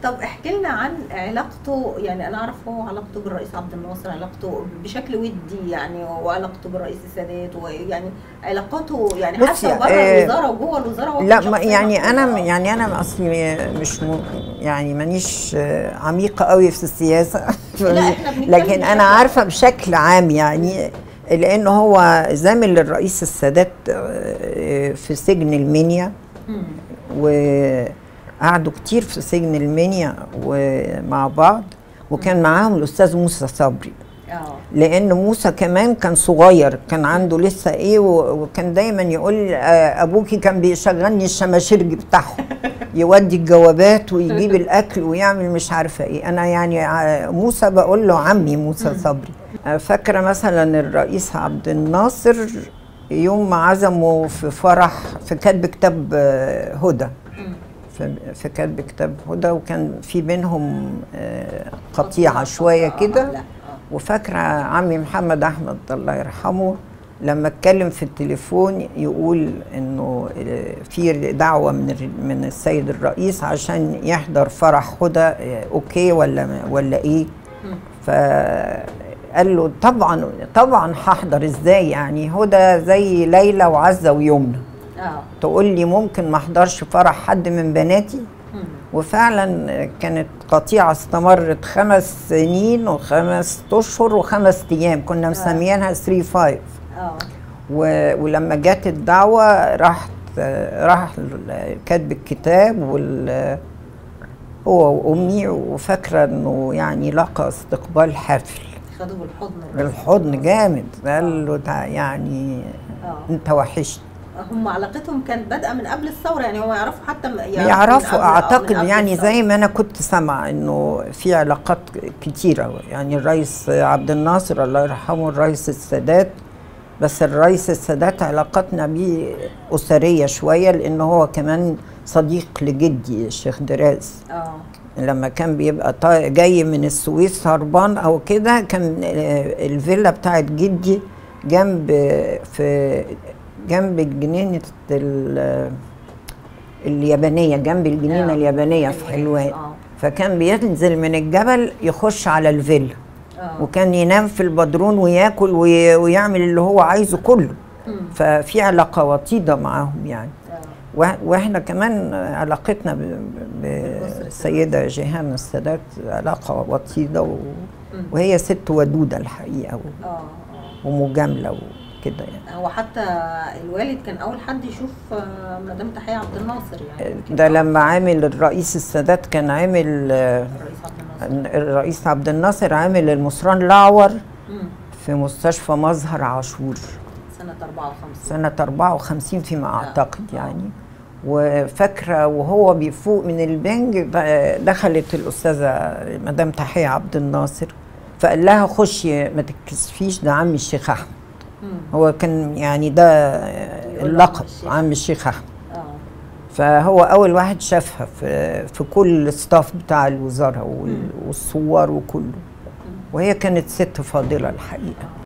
طب احكي لنا عن علاقته يعني انا اعرف هو علاقته بالرئيس عبد الناصر علاقته بشكل ودي يعني وعلاقته بالرئيس السادات ويعني علاقاته يعني بصي، حتى بره آه، الوزاره وجوه الوزاره هو لا كان ما شخصية يعني انا محبوبة. يعني انا اصلي مش م يعني مانيش آه، عميقه قوي في السياسه لا، إحنا بنتكلم لكن بشكل انا عارفه بشكل عام يعني لانه هو زامل للرئيس السادات آه، في سجن المنيا مم. وقعدوا كتير في سجن المنيا ومع بعض وكان معاهم الاستاذ موسى صبري اه لان موسى كمان كان صغير كان عنده لسه ايه و- وكان دايما يقول آه، ابوكي كان بيشغلني الشماشرج بتاعهم يودي الجوابات ويجيب الاكل ويعمل مش عارفه ايه انا يعني ع- موسى بقول له عمي موسى صبري آه، فاكره مثلا الرئيس عبد الناصر يوم ما عزمه في فرح في كتب كتاب آه، هدى مم. في في كتب كتاب هدى وكان في بينهم آه، قطيعه شويه آه، كده لا، آه. وفاكره عمي محمد احمد الله يرحمه لما اتكلم في التليفون يقول انه في دعوه من الر- من السيد الرئيس عشان يحضر فرح هدى آه، اوكي ولا ولا ايه مم. فقال له طبعا طبعا هحضر ازاي يعني هدى زي ليلى وعزه ويمنى اه تقول لي ممكن ما احضرش فرح حد من بناتي مم. وفعلا كانت قطيعة استمرت خمس سنين وخمس أشهر وخمس أيام كنا مسميينها 3 5 اه و- ولما جت الدعوة راح راح كاتب الكتاب وال هو وأمي وفاكرة إنه يعني لقى استقبال حافل خدوه بالحضن بالحضن جامد قال له تع- يعني اه أنت وحشني هم علاقتهم كانت بادئه من قبل الثوره يعني هم يعرفوا حتى م- يعرفوا من يعرفوا قبل- آه، اعتقد من قبل يعني الثورة. زي ما انا كنت سامعه انه في علاقات كتيره يعني الرئيس عبد الناصر الله يرحمه الرئيس السادات بس الرئيس السادات علاقتنا بيه اسريه شويه لانه هو كمان صديق لجدي الشيخ دراز اه لما كان بيبقى طا- جاي من السويس هربان او كده كان آه، الفيلا بتاعت جدي جنب في جنب جنينه ال- اليابانيه جنب الجنينه آه. اليابانيه في حلوان اه فكان بينزل من الجبل يخش على الفيلا اه وكان ينام في البدرون وياكل وي- ويعمل اللي هو عايزه كله مم. ففي علاقه وطيده معاهم يعني آه. وه- واحنا كمان علاقتنا ب- ب- بالسيده جيهان السادات علاقه وطيده و- وهي ست ودوده الحقيقه و- اه اه ومجامله وكده يعني هو حتى الوالد كان اول حد يشوف آه، مدام تحيه عبد الناصر يعني ده لما عامل الرئيس السادات كان عامل آه، الرئيس عبد الناصر الرئيس عبد الناصر عامل المصران الاعور مم. في مستشفى مظهر عاشور سنه 54 سنة 54 فيما أعتقد يعني وفاكرة وهو بيفوق من البنج د- دخلت الأستاذة مدام تحية عبد الناصر فقال لها خشي ما تتكسفيش ده عم الشيخ أحمد مم. هو كان يعني ده له عم اللقب الشيخ. عم الشيخ أحمد اه فهو أول واحد شافها في في كل الستاف بتاع الوزارة وال- والصور وكله وهي كانت ست فاضلة الحقيقة